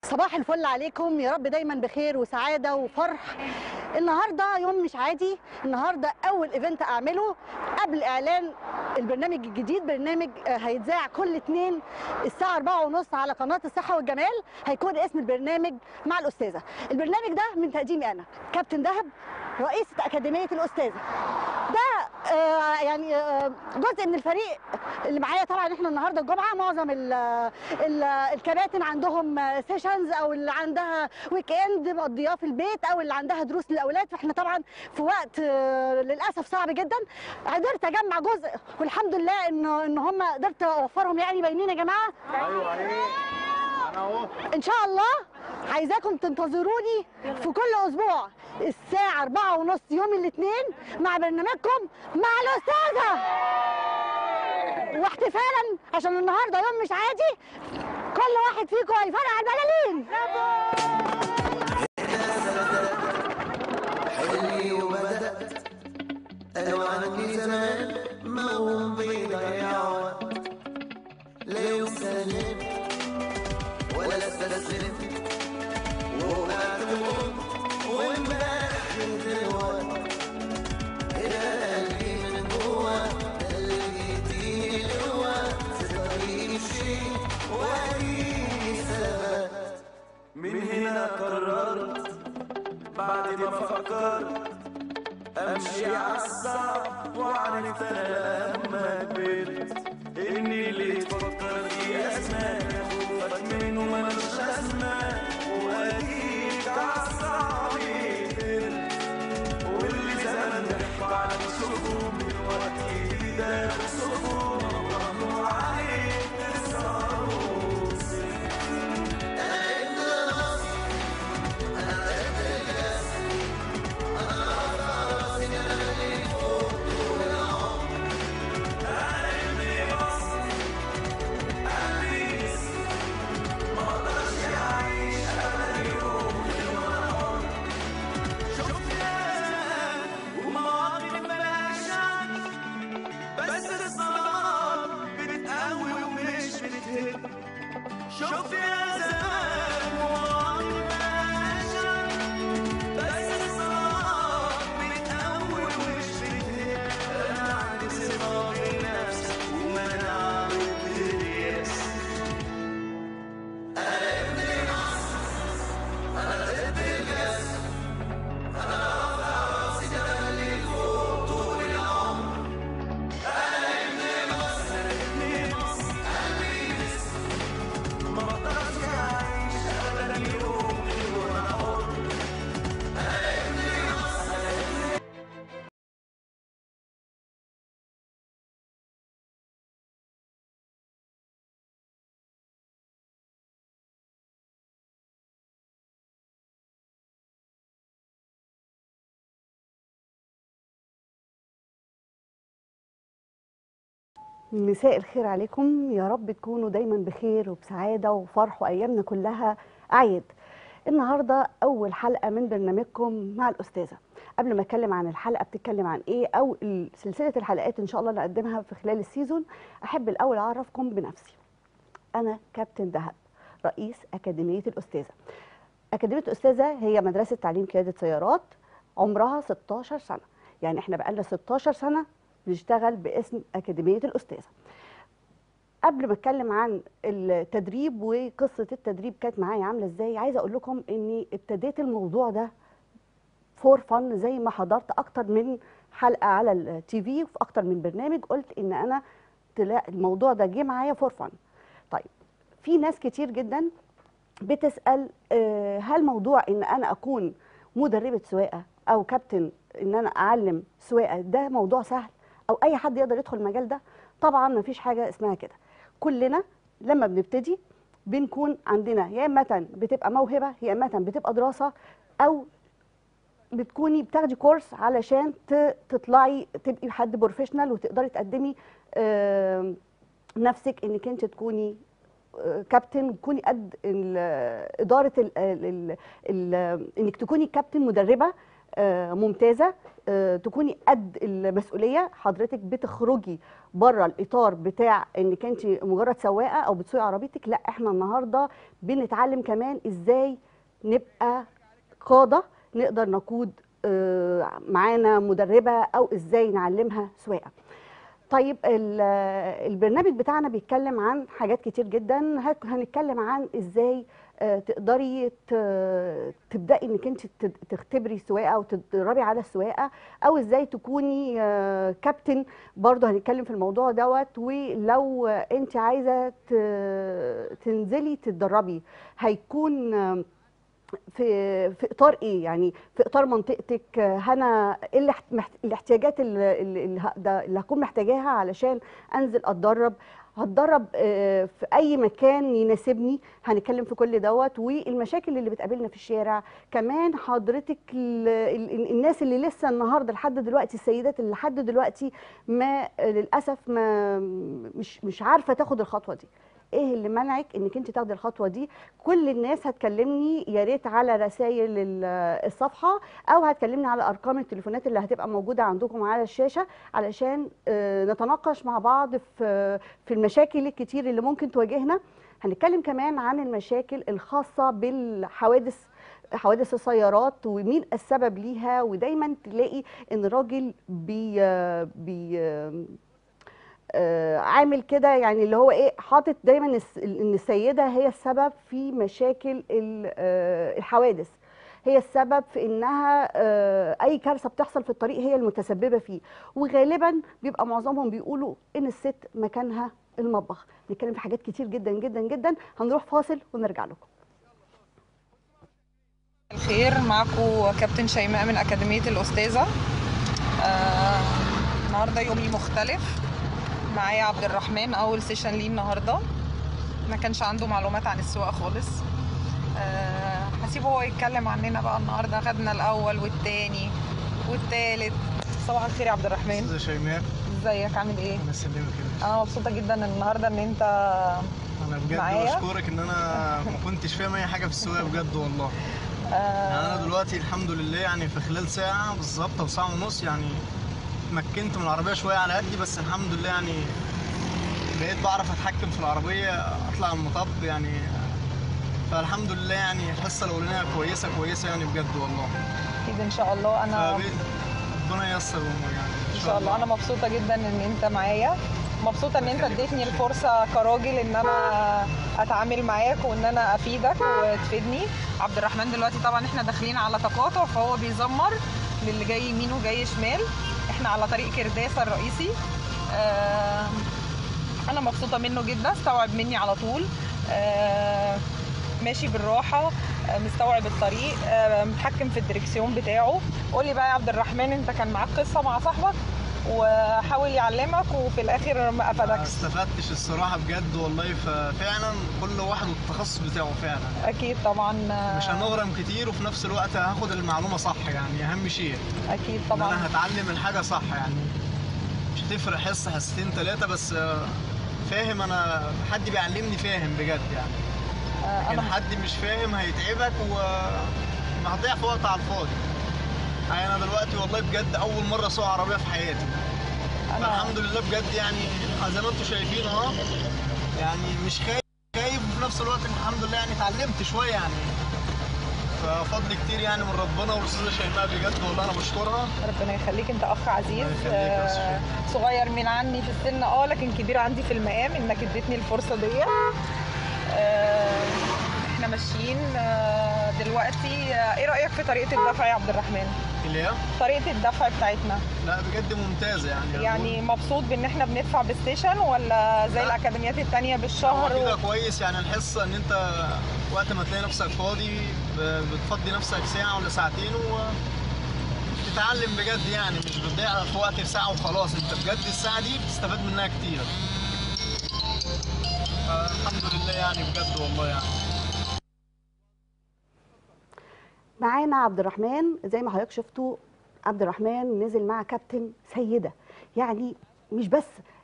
صباح الفل عليكم يا رب دايما بخير وسعاده وفرح النهارده يوم مش عادي النهارده اول ايفنت اعمله قبل اعلان البرنامج الجديد برنامج آه، هيتذاع كل اتنين الساعه 4:30 على قناه الصحه والجمال هيكون اسم البرنامج مع الاستاذه البرنامج ده من تقديمي انا كابتن دهب رئيسه اكاديميه الاستاذه ده آه، يعني آه، جزء من الفريق اللي معايا طبعا احنا النهارده الجمعه معظم ال ال الكباتن عندهم سيشنز او اللي عندها ويك اند مقضياه في البيت او اللي عندها دروس للاولاد فاحنا طبعا في وقت آه، للاسف صعب جدا قدرت اجمع جزء والحمد لله ان ان هم قدرت اوفرهم يعني باينين يا جماعه ايوه عليك انا اهو ان شاء الله عايزاكم تنتظروني في كل اسبوع الساعه 4 ونص يوم الاثنين مع برنامجكم مع الاستاذه واحتفالا عشان النهارده يوم مش عادي كل واحد فيكم هيفرقع البلالين حلمي وبدأت أنا وعنك زمان ما هو بيضيع وقت لا يستسلم ولا استسلمت ووقعت وقمت وامبارح كنت الوقت إلى قلبي من جوا ده اللي بيديني القوة في طريق شيء وأديني ثبت من هنا قررت بعد ما فكرت امشي عالصعب وعرفت انا لما كبرت اني اللي تفكر في اسماء خوفك منه ملوش اسماء واديك عالصعب قدرت واللي زمان ضحك على السجون دلوقتي ده السجون الله عليك تسهر وتصير انا ابن مصر ومواقف ملهاش عد بس الصلاة بتقوي ومش بتهد شوف يا زمان مواقف ملهاش عد بس الصلاة بتقوي ومش بتهد أنا عندي ثقة بالنفس ومنع باليأس أنا ابن مصر أنا ضد الجس أنا رافع راسي تملي فوق طول العمر أنا ابن مصر أنا ابن مصر قلبي مصر ما بقدرش أعيش أبدا يوم غير وأنا حر أنا ابن مصر أنا ابن مساء الخير عليكم يا رب تكونوا دايما بخير وبسعاده وفرح وايامنا كلها اعياد النهارده اول حلقه من برنامجكم مع الاستاذه قبل ما اتكلم عن الحلقه بتتكلم عن ايه او ال- سلسله الحلقات ان شاء الله اللي اقدمها في خلال السيزون احب الاول اعرفكم بنفسي انا كابتن دهب رئيس اكاديميه الاستاذه اكاديميه الاستاذه هي مدرسه تعليم قياده سيارات عمرها 16 سنه يعني احنا بقالنا 16 سنه بنشتغل باسم اكاديميه الاستاذه قبل ما اتكلم عن التدريب وقصه التدريب كانت معايا عامله ازاي عايزه اقول لكم اني ابتديت الموضوع ده فور فن زي ما حضرت اكتر من حلقه على التي في وفي اكتر من برنامج قلت ان انا تلا الموضوع ده جه معايا فور فن طيب في ناس كتير جدا بتسال آه، هل موضوع ان انا اكون مدربه سواقه او كابتن ان انا اعلم سواقه ده موضوع سهل او اي حد يقدر يدخل المجال ده طبعا ما فيش حاجه اسمها كده كلنا لما بنبتدي بنكون عندنا يا اما بتبقى موهبه يا اما بتبقى دراسه او بتكوني بتاخدي كورس علشان ت- تطلعي تبقي حد بروفيشنال وتقدري تقدمي آم، نفسك انك انت تكوني آه، كابتن وتكوني قد ال- اداره ال ال ال ال انك تكوني كابتن مدربه آه، ممتازه آه، تكوني قد المسؤوليه حضرتك بتخرجي بره الاطار بتاع انك انت مجرد سواقه او بتسوقي عربيتك لا احنا النهارده بنتعلم كمان ازاي نبقى قاده نقدر نقود آه، معانا مدربه او ازاي نعلمها سواقه طيب ال- البرنامج بتاعنا بيتكلم عن حاجات كتير جدا هك- هنتكلم عن ازاي آه، تقدري ت- تبداي انك انت تد- تختبري سواقه او تتدربي على السواقه او ازاي تكوني آه، كابتن برضه هنتكلم في الموضوع دوت ولو آه، انت عايزه ت- تنزلي تتدربي هيكون آه، في في اطار ايه يعني في اطار منطقتك آه، هنا ايه اللي احت- محت- الاحتياجات اللي, اللي, اللي ه- ده- اللي هكون محتاجاها علشان انزل اتدرب هتدرب آه، في اي مكان يناسبني هنتكلم في كل دوت والمشاكل اللي بتقابلنا في الشارع كمان حضرتك ال- ال- الناس اللي لسه النهارده لحد دلوقتي السيدات اللي لحد دلوقتي ما آه، للاسف ما مش مش عارفه تاخد الخطوه دي ايه اللي منعك انك انت تاخدي الخطوه دي كل الناس هتكلمني يا ريت على رسائل ال- الصفحه او هتكلمني على ارقام التليفونات اللي هتبقى موجوده عندكم على الشاشه علشان آه، نتناقش مع بعض في في المشاكل الكتير اللي ممكن تواجهنا هنتكلم كمان عن المشاكل الخاصه بالحوادث حوادث السيارات ومين السبب ليها ودايما تلاقي ان الراجل بي بي آه، عامل كده يعني اللي هو ايه حاطط دايما الس- ان السيده هي السبب في مشاكل ال- آه، الحوادث هي السبب في انها آه، اي كارثه بتحصل في الطريق هي المتسببه فيه وغالبا بيبقى معظمهم بيقولوا ان الست مكانها المطبخ نتكلم في حاجات كتير جدا جدا جدا هنروح فاصل ونرجع لكم الخير معكم كابتن شيماء من أكاديمية الأستاذة آه، النهاردة يومي مختلف معايا عبد الرحمن أول سيشن ليه النهاردة ما كانش عنده معلومات عن السواقة خالص آه، هسيبه هو يتكلم عننا بقى النهاردة خدنا الأول والتاني والتالت صباح الخير يا عبد الرحمن استاذه شيماء ازيك عامل ايه؟ انا اسلمك كده أنا مبسوطة جدا النهاردة إن أنت انا بجد معايا؟ بشكرك ان انا ما كنتش فاهم اي حاجه في السواقه بجد والله يعني انا آه، دلوقتي الحمد لله يعني في خلال ساعه بالظبط او ساعه ونص يعني اتمكنت من العربيه شويه على قدي بس الحمد لله يعني بقيت بعرف اتحكم في العربيه اطلع المطب يعني فالحمد لله يعني الحصه الاولانيه كويسه كويسه يعني بجد والله أكيد إن شاء الله أنا فبقيت ربنا ييسر الامور يعني ان شاء الله انا مبسوطه جدا ان انت معايا مبسوطه ان انت اديتني الفرصه كراجل ان انا اتعامل معاك وان انا افيدك وتفيدني عبد الرحمن دلوقتي طبعا احنا داخلين على تقاطع فهو بيزمر للي جاي يمين وجاي شمال احنا على طريق كرداسه الرئيسي آه، انا مبسوطه منه جدا استوعب مني على طول آه، ماشي بالراحه آه، مستوعب الطريق آه، متحكم في الدركسيون بتاعه قولي بقى يا عبد الرحمن انت كان معاك قصه مع صاحبك وحاول يعلمك وفي الاخر ما ما افادكش استفدتش الصراحه بجد والله ففعلا كل واحد والتخصص بتاعه فعلا اكيد طبعا آه، مش هنغرم كتير وفي نفس الوقت هاخد المعلومه صح يعني اهم شيء اكيد ان طبعا انا هتعلم الحاجه صح يعني مش هتفرق حصه حصتين ثلاثه بس آه، فاهم انا حد بيعلمني فاهم بجد يعني آه، لكن انا حد مش فاهم هيتعبك وهتضيع في وقت على الفاضي يعني انا دلوقتي والله بجد اول مره اسوق عربيه في حياتي انا فالحمد لله بجد يعني زي ما انتم شايفين اهو يعني مش خايف خايف وفي نفس الوقت الحمد لله يعني اتعلمت شويه يعني ففضل كتير يعني من ربنا والاستاذه شيماء بجد والله انا بشكرها ربنا يخليك انت اخ عزيز الله يخليك يا أستاذ آه، صغير من عني في السن اه لكن كبير عندي في المقام انك اديتني الفرصه دي آه، احنا ماشيين آه، دلوقتي آه، ايه رايك في طريقه الدفع يا عبد الرحمن اللي هي طريقه الدفع بتاعتنا لا بجد ممتازه يعني يعني مبسوط بان احنا بندفع بالستيشن ولا زي لا. الاكاديميات التانية هو بالشهر كده و... كويس يعني الحصه ان انت وقت ما تلاقي نفسك فاضي ب- بتفضي نفسك ساعه ولا ساعتين و تتعلم بجد يعني مش بتضيع في وقت في ساعه وخلاص انت بجد الساعه دي بتستفاد منها كتير الحمد لله يعني بجد والله يعني معانا عبد الرحمن زي ما حضرتك شفتوا عبد الرحمن نزل مع كابتن سيده يعني مش بس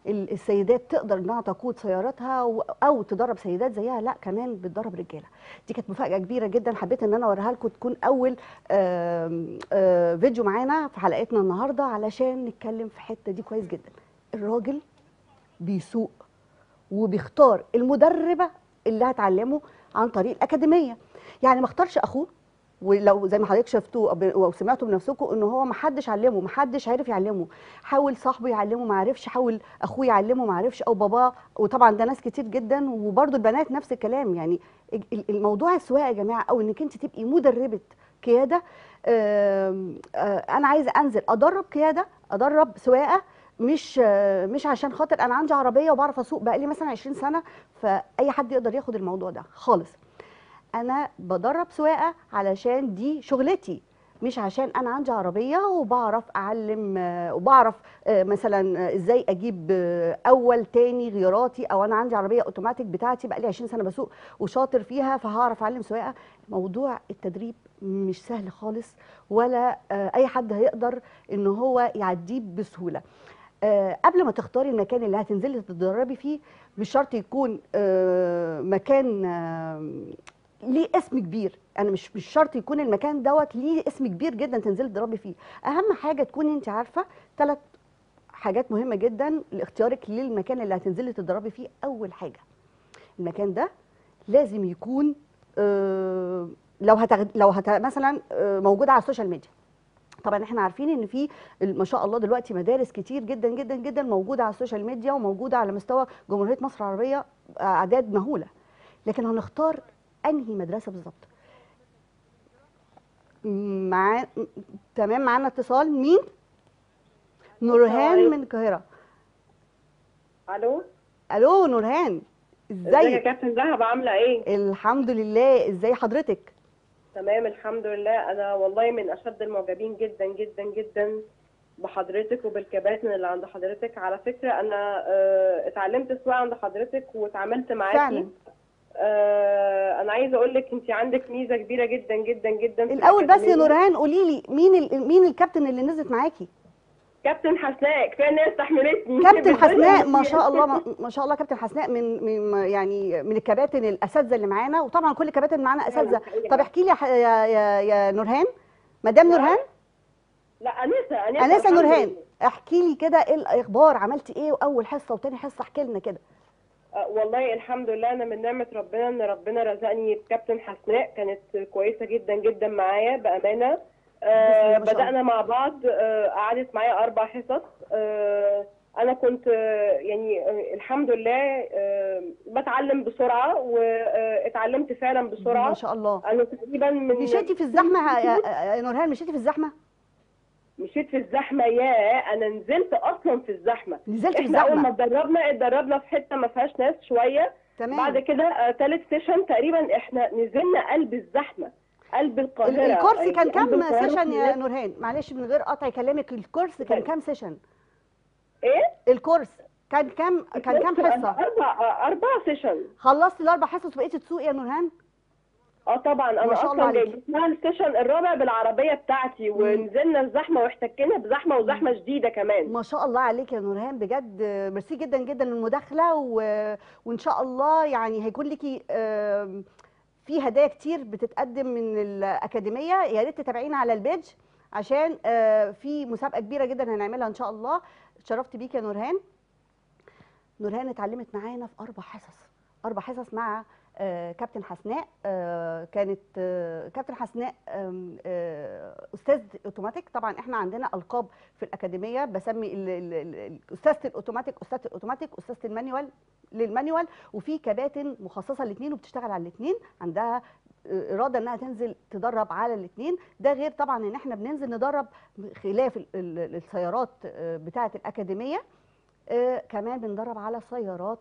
ال- السيدات تقدر انها تقود سياراتها و- او تدرب سيدات زيها لا كمان بتدرب رجاله دي كانت مفاجاه كبيره جدا حبيت ان انا اوريها لكم تكون اول آم، آه، فيديو معانا في حلقتنا النهارده علشان نتكلم في الحته دي كويس جدا الراجل بيسوق وبيختار المدربه اللي هتعلمه عن طريق الاكاديميه يعني ما اختارش اخوه ولو زي ما حضرتك شفتوا أو ب- او سمعتوا بنفسكم ان هو ما حدش علمه ما حدش عرف يعلمه حاول صاحبه يعلمه ما عرفش حاول اخوه يعلمه ما عرفش او باباه وطبعا ده ناس كتير جدا وبرده البنات نفس الكلام يعني ال- ال- الموضوع السواقه يا جماعه او انك انت تبقي مدربه قياده آم، آه، انا عايزه انزل ادرب قياده ادرب سواقه مش آه، مش عشان خاطر انا عندي عربيه وبعرف اسوق بقالي مثلا 20 سنه فاي حد يقدر ياخد الموضوع ده خالص انا بدرب سواقه علشان دي شغلتي مش عشان انا عندي عربيه وبعرف اعلم آه، وبعرف آه، مثلا آه، ازاي اجيب آه، اول تاني غياراتي او انا عندي عربيه اوتوماتيك بتاعتي بقالي 20 سنه بسوق وشاطر فيها فهعرف اعلم سواقه موضوع التدريب مش سهل خالص ولا آه، اي حد هيقدر ان هو يعديه بسهوله آه، قبل ما تختاري المكان اللي هتنزلي تتدربي فيه مش شرط يكون آه، مكان آه، ليه اسم كبير انا مش مش شرط يكون المكان دوت ليه اسم كبير جدا تنزلي تدربي فيه اهم حاجه تكوني انت عارفه ثلاث حاجات مهمه جدا لاختيارك للمكان اللي هتنزلي تدربي فيه اول حاجه المكان ده لازم يكون آه، لو هتغ... لو هت... مثلا آه، موجود على السوشيال ميديا طبعا احنا عارفين ان في ال- ما شاء الله دلوقتي مدارس كتير جدا جدا جدا موجوده على السوشيال ميديا وموجوده على مستوى جمهوريه مصر العربيه اعداد مهوله لكن هنختار انهي مدرسه بالظبط مع تمام معانا اتصال مين نورهان عليكم. من القاهره الو الو نورهان ازيك يا ازيك كابتن دهب عامله ايه الحمد لله ازاي حضرتك تمام الحمد لله انا والله من اشد المعجبين جدا جدا جدا بحضرتك وبالكباتن اللي عند حضرتك على فكره انا آه، اتعلمت سواقه عند حضرتك واتعاملت معاكي فعلا آه، انا عايزه اقول لك انت عندك ميزه كبيره جدا جدا جدا في الاول بس يا الأكاديمية. نورهان قولي لي مين ال... مين الكابتن اللي نزلت معاكي كابتن حسناء كفايه ان هي استحملتني كابتن بالدنيا حسناء ما دي. شاء الله ما ما شاء الله كابتن حسناء من من يعني من الكباتن الاساتذه اللي معانا وطبعا كل الكباتن معانا اساتذه حقيقة. طب احكي لي يا ح- يا يا, يا نورهان مدام نعم. نورهان لا انسه انسه انسه الحمد نورهان لله. احكي لي كده ايه الاخبار عملتي ايه واول حصه وتاني حصه احكي لنا كده آه، والله الحمد لله انا من نعمه ربنا ان ربنا رزقني بكابتن حسناء كانت كويسه جدا جدا معايا بامانه آه بسم الله ما شاء الله. بدانا مع بعض آه قعدت معايا اربع حصص آه انا كنت آه يعني آه الحمد لله آه بتعلم بسرعه واتعلمت فعلا بسرعه ما شاء الله انا تقريبا من مشيتي في الزحمه يا, يا نورهان مشيتي في الزحمه مشيت في الزحمه يا انا نزلت اصلا في الزحمه نزلت في احنا اول ما الزحمه اتدربنا اتدربنا في حته ما فيهاش ناس شويه تمام بعد كده آه، تالت سيشن تقريبا احنا نزلنا قلب الزحمه قلب ال- القاهره الكورس يعني كان قلب كام القاهرة سيشن يا كلها. نورهان معلش من غير قطع كلامك الكورس كان طيب. كام سيشن ايه الكورس كان كام كان كام حصه اربع آه، اربع سيشن خلصتي الاربع حصص وبقيتي تسوقي يا نورهان اه طبعا انا ما شاء الله اصلا عليكي. جايب اسمها السيشن الرابع بالعربيه بتاعتي ونزلنا الزحمه واحتكينا بزحمه وزحمه شديده كمان ما شاء الله عليك يا نورهان بجد ميرسي جدا جدا للمداخله و... وان شاء الله يعني هيكون ليكي آم، في هدايا كتير بتتقدم من الاكاديميه يا ريت تتابعينا على البيج عشان آه، في مسابقه كبيره جدا هنعملها ان شاء الله اتشرفت بيك يا نورهان نورهان اتعلمت معانا في اربع حصص اربع حصص مع آه، كابتن حسناء آه، كانت آه، كابتن حسناء آم، آه، استاذ اوتوماتيك طبعا احنا عندنا القاب في الاكاديميه بسمي ال- ال- ال- استاذه الاوتوماتيك استاذه الاوتوماتيك استاذه المانيوال للمانيوال وفي كباتن مخصصه الاثنين وبتشتغل على الاثنين عندها آه، اراده انها تنزل تدرب على الاثنين ده غير طبعا ان احنا بننزل ندرب خلاف ال- ال- السيارات آه، بتاعه الاكاديميه آه، كمان بندرب على سيارات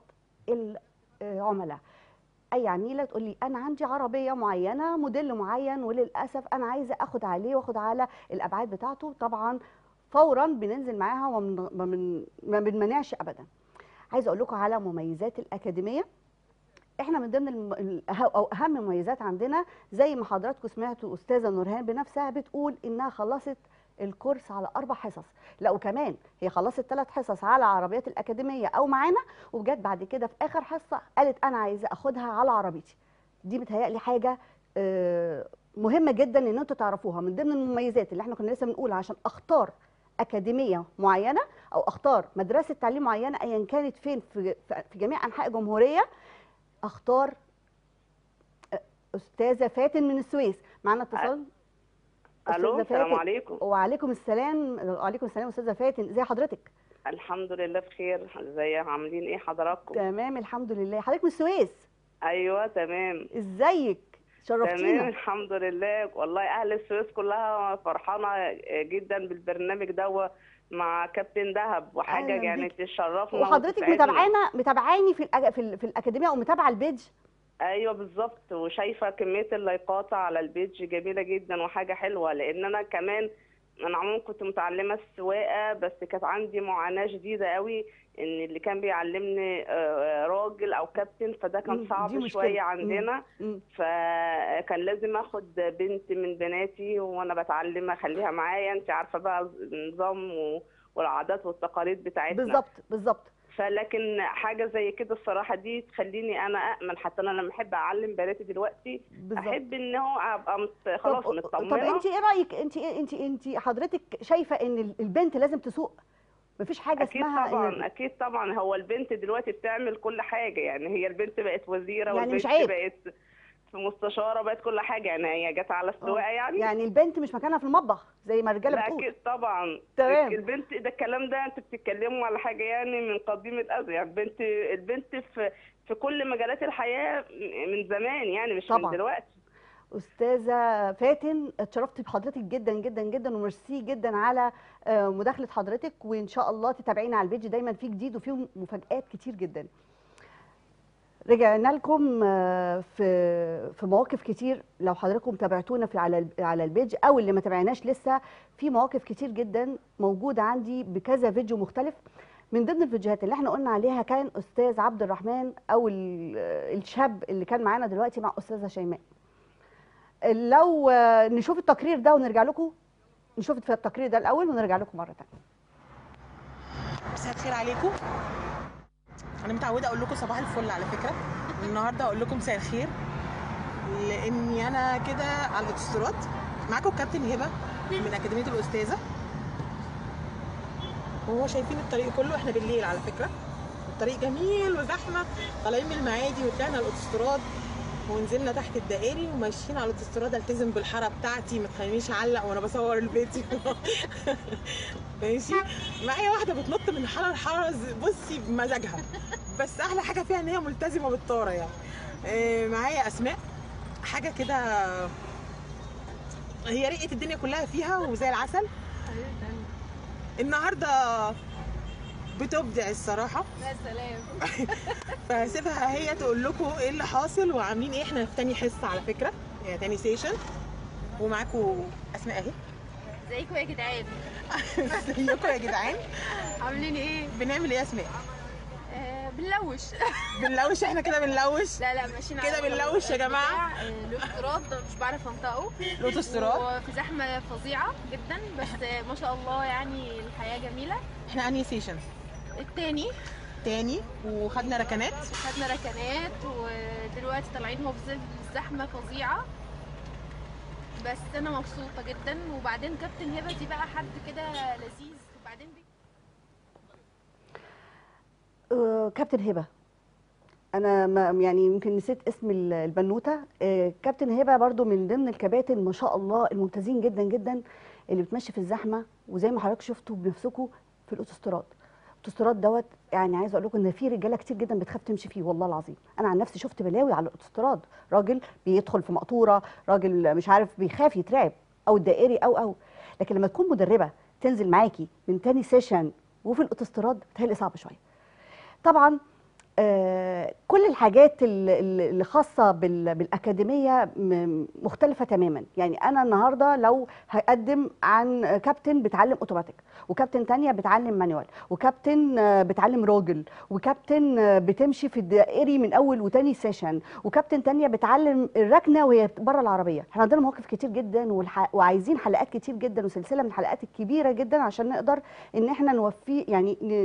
العملاء اي عميله تقول لي انا عندي عربيه معينه موديل معين وللاسف انا عايزه اخد عليه واخد على الابعاد بتاعته طبعا فورا بننزل معاها وما بن- ما بن- ما بنمنعش ابدا عايزه اقول لكم على مميزات الاكاديميه احنا من ضمن الم... الأه- او اهم المميزات عندنا زي ما حضراتكم سمعتوا استاذه نورهان بنفسها بتقول انها خلصت الكورس على اربع حصص لا وكمان هي خلصت ثلاث حصص على عربيات الاكاديميه او معانا وجت بعد كده في اخر حصه قالت انا عايزه اخدها على عربيتي دي متهيألي حاجه آه، مهمه جدا ان انتوا تعرفوها من ضمن المميزات اللي احنا كنا لسه بنقول عشان اختار اكاديميه معينه او اختار مدرسه تعليم معينه ايا كانت فين في في جميع انحاء الجمهوريه اختار استاذه فاتن من السويس معانا اتصال الو أستاذة السلام فاتن. عليكم وعليكم السلام وعليكم السلام استاذه فاتن ازي حضرتك الحمد لله بخير ازاي عاملين ايه حضراتكم تمام الحمد لله حضرتك من السويس ايوه تمام ازيك تمام شرفتينا الحمد لله والله اهل السويس كلها فرحانه جدا بالبرنامج ده مع كابتن دهب وحاجه أهلاً يعني بيك. تشرفنا وحضرتك وتسعدنا. متابعانا متابعاني في الأج... في, ال... في الاكاديميه ومتابعه البيج ايوه بالظبط وشايفه كميه اللايكات على البيج جميله جدا وحاجه حلوه لان انا كمان انا عموما كنت متعلمه السواقه بس كانت عندي معاناه شديده قوي ان اللي كان بيعلمني آه، راجل او كابتن فده مم، كان دي صعب مشكلة. شويه مم. عندنا مم. فكان لازم اخد بنت من بناتي وانا بتعلم اخليها معايا انت عارفه بقى النظام و- والعادات والتقاليد بتاعتنا بالظبط بالظبط فلكن حاجه زي كده الصراحه دي تخليني انا امن حتى انا لما احب اعلم بناتي دلوقتي بالظبط احب ان هو ابقى مت- خلاص طب, طب مطمنه انت ايه رايك انت انت انت حضرتك شايفه ان ال- البنت لازم تسوق مفيش حاجه اكيد اسمها طبعا إن اكيد طبعا هو البنت دلوقتي بتعمل كل حاجه يعني هي البنت بقت وزيره يعني مش والبنت عيب. بقت في مستشاره بقت كل حاجه يعني هي جت على السواقه يعني يعني البنت مش مكانها في المطبخ زي ما الرجاله لا بتقول اكيد طبعا تمام. البنت ده الكلام ده انتوا بتتكلموا على حاجه يعني من قديم الازل يعني البنت البنت في في كل مجالات الحياه من زمان يعني مش طبعاً. من دلوقتي استاذه فاتن اتشرفت بحضرتك جدا جدا جدا وميرسي جدا على آه، مداخله حضرتك وان شاء الله تتابعينا على البيج دايما في جديد وفيه مفاجات كتير جدا رجعنا لكم آه، في في مواقف كتير لو حضراتكم تابعتونا في على ال- على البيج او اللي ما تابعناش لسه في مواقف كتير جدا موجوده عندي بكذا فيديو مختلف من ضمن الفيديوهات اللي احنا قلنا عليها كان استاذ عبد الرحمن او ال- الشاب اللي كان معانا دلوقتي مع استاذه شيماء لو آه، نشوف التقرير ده ونرجع لكم نشوف في التقرير ده الاول ونرجع لكم مره ثانيه مساء الخير عليكم انا متعوده اقول لكم صباح الفل على فكره النهارده اقول لكم مساء الخير لاني انا كده على الاوتوستراد معاكم كابتن هبه من اكاديميه الاستاذه وهو شايفين الطريق كله احنا بالليل على فكره الطريق جميل وزحمه طالعين من المعادي وطلعنا على الاوتوستراد ونزلنا تحت الدائري وماشيين على الاوتوستراد التزم بالحاره بتاعتي ما تخلينيش اعلق وانا بصور الفيديو ماشي معايا واحده بتنط من حاره لحاره ز- بصي بمزاجها بس احلى حاجه فيها ان هي ملتزمه بالطاره يعني آه، معايا اسماء حاجه كده هي رقه الدنيا كلها فيها وزي العسل النهارده بتبدع الصراحه يا سلام فهسيبها هي تقول لكم ايه اللي حاصل وعاملين ايه احنا في تاني حصه على فكره يعني تاني سيشن ومعاكم اسماء اهي ازيكم يا جدعان ازيكم يا جدعان عاملين ايه بنعمل ايه يا اسماء آه بنلوش بنلوش احنا كده بنلوش لا لا ماشيين كده على بنلوش يا جماعة. بتاع، آه، الاوتوستراد مش بعرف انطقه الاوتوستراد وفي زحمه فظيعه جدا بس آه، ما شاء الله يعني الحياه جميله احنا انهي سيشن التاني تاني وخدنا ركنات خدنا ركنات ودلوقتي طالعين هو في ظل زحمه فظيعه بس انا مبسوطه جدا وبعدين كابتن هبه دي بقى حد كده لذيذ وبعدين بي... آه، كابتن هبه انا ما يعني يمكن نسيت اسم ال- البنوته آه، كابتن هبه برضو من ضمن الكباتن ما شاء الله الممتازين جدا جدا اللي بتمشي في الزحمه وزي ما حضرتك شفتوا بنفسكم في الاوتوستراد الاوتوستراد دوت يعني عايزه اقول لكم ان في رجاله كتير جدا بتخاف تمشي فيه والله العظيم انا عن نفسي شفت بلاوي على الاوتوستراد راجل بيدخل في مقطوره راجل مش عارف بيخاف يترعب او الدائري او او لكن لما تكون مدربه تنزل معاكي من تاني سيشن وفي الاوتوستراد بتهيألي صعب شويه طبعا آه، كل الحاجات ال- ال- اللي خاصة بال- بالأكاديمية م- مختلفة تماما يعني أنا النهاردة لو هقدم عن كابتن بتعلم أوتوماتيك وكابتن تانية بتعلم مانيوال وكابتن آه، بتعلم راجل وكابتن آه، بتمشي في الدائري من أول وتاني سيشن وكابتن تانية بتعلم الركنة وهي بره العربية احنا عندنا مواقف كتير جدا والح... وعايزين حلقات كتير جدا وسلسلة من الحلقات الكبيرة جدا عشان نقدر ان احنا نوفي يعني ن...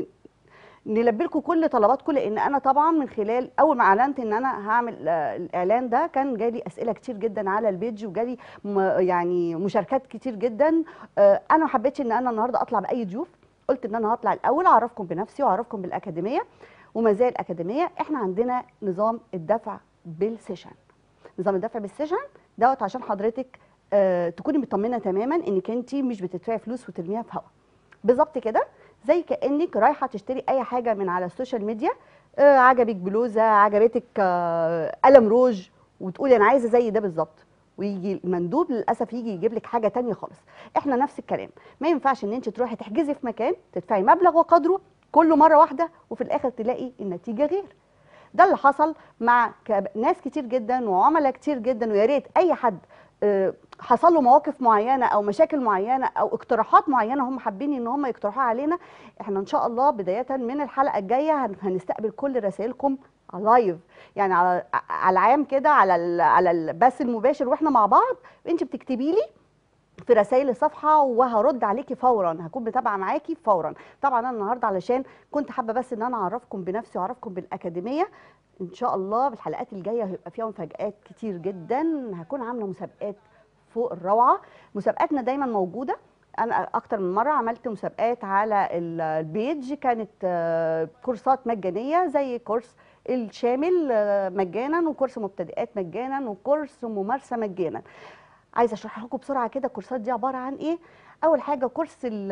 نلبي لكم كل طلباتكم لان انا طبعا من خلال اول ما اعلنت ان انا هعمل آه، الاعلان ده كان جالي اسئله كتير جدا على البيج وجالي م- يعني مشاركات كتير جدا آه، انا ما حبيتش ان انا النهارده اطلع باي ضيوف قلت ان انا هطلع الاول اعرفكم بنفسي واعرفكم بالاكاديميه ومزايا الاكاديميه احنا عندنا نظام الدفع بالسيشن نظام الدفع بالسيشن دوت عشان حضرتك آه، تكوني مطمنه تماما انك انت مش بتدفعي فلوس وترميها في هوا بالظبط كده زي كانك رايحه تشتري اي حاجه من على السوشيال ميديا آه عجبك بلوزه عجبتك آه قلم روج وتقولي انا عايزه زي ده بالظبط ويجي المندوب للاسف يجي يجيب لك حاجه تانية خالص احنا نفس الكلام ما ينفعش ان انت تروحي تحجزي في مكان تدفعي مبلغ وقدره كله مره واحده وفي الاخر تلاقي النتيجه غير ده اللي حصل مع ك- ناس كتير جدا وعملاء كتير جدا ويا ريت اي حد آه، حصل له مواقف معينه او مشاكل معينه او اقتراحات معينه هم حابين ان هم يقترحوها علينا احنا ان شاء الله بدايه من الحلقه الجايه هن- هنستقبل كل رسائلكم لايف يعني على على العام كده على ال- على البث المباشر واحنا مع بعض انت بتكتبي لي في رسائل الصفحه وهرد عليكي فورا هكون متابعه معاكي فورا طبعا انا النهارده علشان كنت حابه بس ان انا اعرفكم بنفسي واعرفكم بالاكاديميه ان شاء الله بالحلقات الجايه هيبقى فيها مفاجات كتير جدا هكون عامله مسابقات فوق الروعه مسابقاتنا دايما موجوده انا اكتر من مره عملت مسابقات على ال- البيج كانت آه، كورسات مجانيه زي كورس الشامل آه، مجانا وكورس مبتدئات مجانا وكورس ممارسه مجانا عايزه اشرح لكم بسرعه كده الكورسات دي عباره عن ايه اول حاجه كورس ال-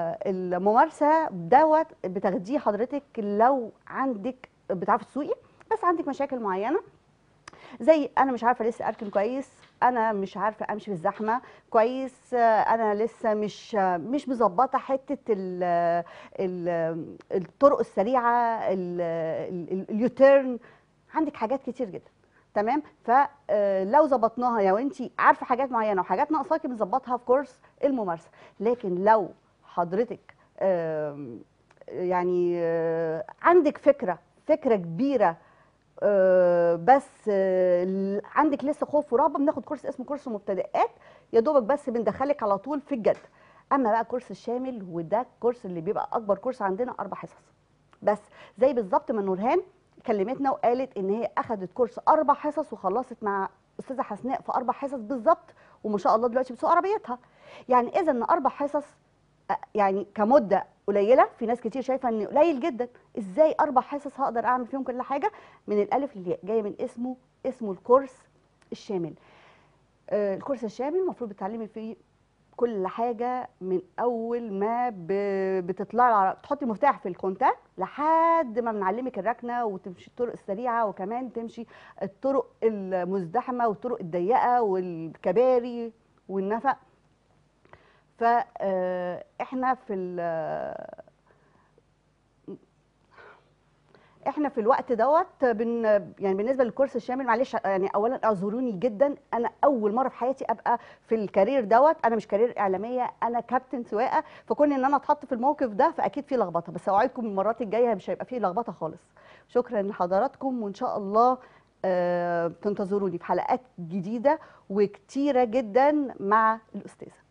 الممارسه دوت بتاخديه حضرتك لو عندك بتعرفي تسوقي بس عندك مشاكل معينه زي انا مش عارفه لسه اركن كويس انا مش عارفه امشي في الزحمه كويس آه، انا لسه مش آه، مش مظبطه حته ال ال الطرق السريعه ال- ال- ال- اليوتيرن عندك حاجات كتير جدا تمام فلو ظبطناها لو انت عارفه حاجات معينه وحاجات ناقصاكي بنظبطها في كورس الممارسه لكن لو حضرتك آم، يعني آه، عندك فكره فكره كبيره آه، بس آه، ل- عندك لسه خوف ورهبه بناخد كورس اسمه كورس مبتدئات يا دوبك بس بندخلك على طول في الجد اما بقى الكورس الشامل وده الكورس اللي بيبقى اكبر كورس عندنا اربع حصص بس زي بالظبط ما نورهان كلمتنا وقالت ان هي اخذت كورس اربع حصص وخلصت مع استاذه حسناء في اربع حصص بالظبط وما شاء الله دلوقتي بتسوق عربيتها يعني اذا ان اربع حصص أ- يعني كمده قليله في ناس كتير شايفه ان قليل جدا ازاي اربع حصص هقدر اعمل فيهم كل حاجه من الالف للياء جايه من اسمه اسمه الكورس الشامل آه، الكورس الشامل المفروض بتتعلمي فيه كل حاجه من اول ما ب- بتطلعي العر- تحطي المفتاح في الكونتاكت لحد ما بنعلمك الركنه وتمشي الطرق السريعه وكمان تمشي الطرق المزدحمه والطرق الضيقه والكباري والنفق فاحنا في ال- احنا في الوقت دوت بن يعني بالنسبه للكورس الشامل معلش يعني اولا اعذروني جدا انا اول مره في حياتي ابقى في الكارير دوت انا مش كارير اعلاميه انا كابتن سواقه فكون ان انا اتحط في الموقف ده فاكيد في لخبطه بس اوعدكم المرات الجايه مش هيبقى فيه لخبطه خالص شكرا لحضراتكم وان شاء الله آه، تنتظروني في حلقات جديده وكتيره جدا مع الاستاذه